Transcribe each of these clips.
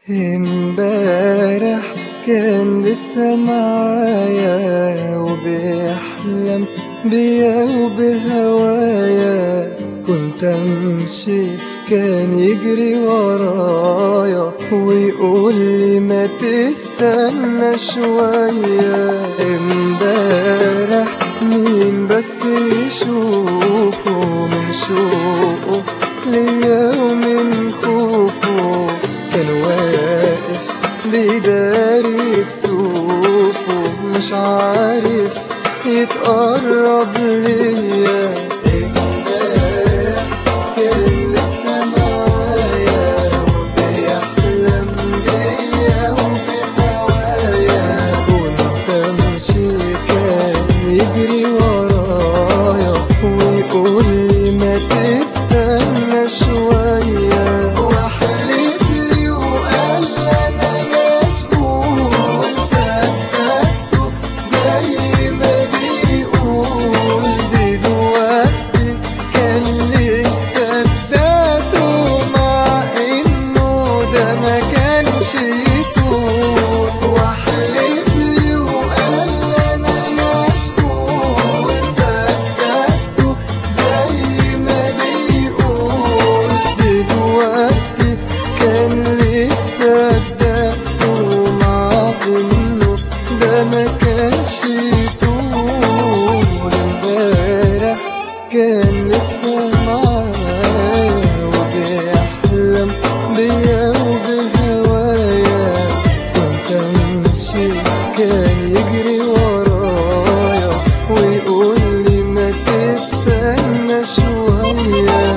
امبارح كان لسه معايا وبيحلم بيا وبهوايا كنت امشي كان يجري ورايا ويقول لي ما تستنى شوية امبارح مين بس يشوفه من شوقه ليا ومن خوفه كان واقف بيداري كسوفه مش عارف يتقرب ليا امبارح كان لسه معايا وبيحلم بيا وبهوايا كنت امشي كان يجري ورايا ويقول لي ما تستنى شوية واحلف لي وقال انا مشغول صدقته زي ما بيقول دلوقتي كان ليه صدقته مع انه ده ما كانش يطول واحلف لي وقال انا مشغول صدقته زي ما بيقول دلوقتي كان ليه صدقته مع انه ده ما كانش يطول امبارح كان لسه معايا وبيحلم بيا وبهوايا كنت امشي كان يجري ورايا ويقول لي ما تستنى شويه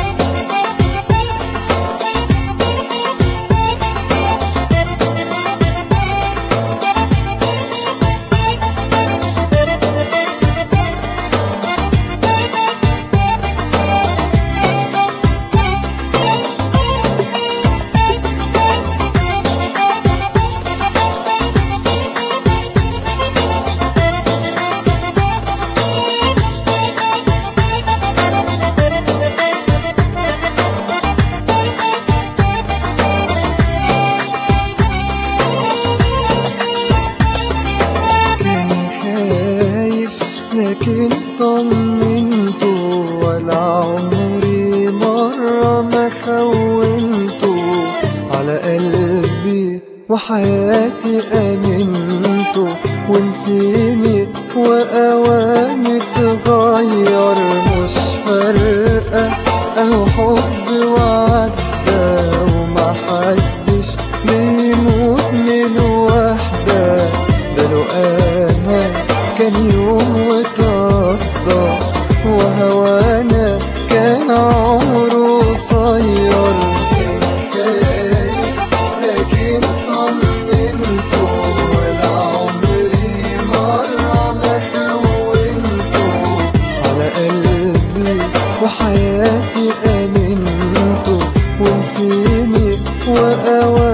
كان خايف لكن طمنته ولا عمري مرة ما خونته على قلبي وحياتي أمنته ونسيني وأوامي تغير مش فارقة أهو حب وعدى وما حدش بيموت من وحدة ده لو أنا كان يوم وتقضى وهوانا كان عمره قصير خايف لكن طمنته ولا عمري مرة ما خونته على قلبي وحياتي أمنته ونسيني وأواني